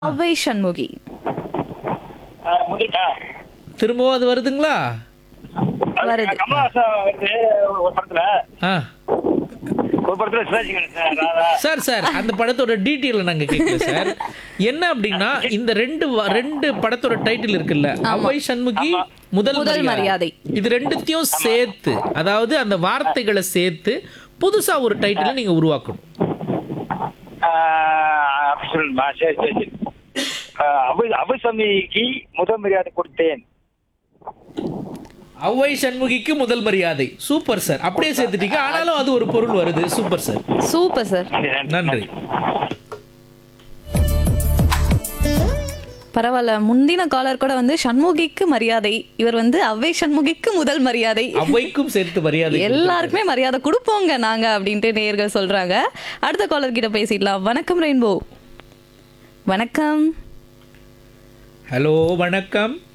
அவை சண்முகி முடிட்டா திரும்பவும் அது வருதுங்களா வருது. கமலஹாசன் வந்து ஒரு படத்துல ஆ ஒரு படத்துல சிவாஜி கணேசன் ராதா சார் சார் அந்த படத்தோட டீட்டெயில் நாங்க கேட்கல சார் என்ன அப்படின்னா இந்த ரெண்டு வ- ரெண்டு படத்தோட டைட்டில் இருக்குல்ல அவை சண்முகி முதல் முதல் மரியாதை. இது ரெண்டுத்தையும் சேர்த்து அதாவது அந்த வார்த்தைகளை சேர்த்து புதுசா ஒரு டைட்டில் நீங்க உருவாக்கணும் ஆஹ் அப்படி சொல்லணுமா சரி சரி சரி ஆஹ் அபு அபுசமிக்கு முதல் மரியாதை கொடுத்தேன் அவ்வை சண்முகிக்கு முதல் மரியாதை சூப்பர் சார் அப்படியே சேர்த்துட்டீங்க ஆனாலும் அது ஒரு பொருள் வருது சூப்பர் சார் சூப்பர் சார் நன்றி பரவாயில்ல முந்தின காலர் கூட வந்து சண்முகிக்கு மரியாதை இவர் வந்து அவ்வை சண்முகிக்கு முதல் மரியாதை அவ்வைக்கும் சேர்த்து மரியாதை எல்லாருக்குமே மரியாதை கொடுப்போங்க நாங்க அப்படின்ட்டு நேயர்கள் சொல்றாங்க அடுத்த காலர் கிட்ட பேசிடலாம் வணக்கம் ரெயின்போ வணக்கம் ஹலோ வணக்கம்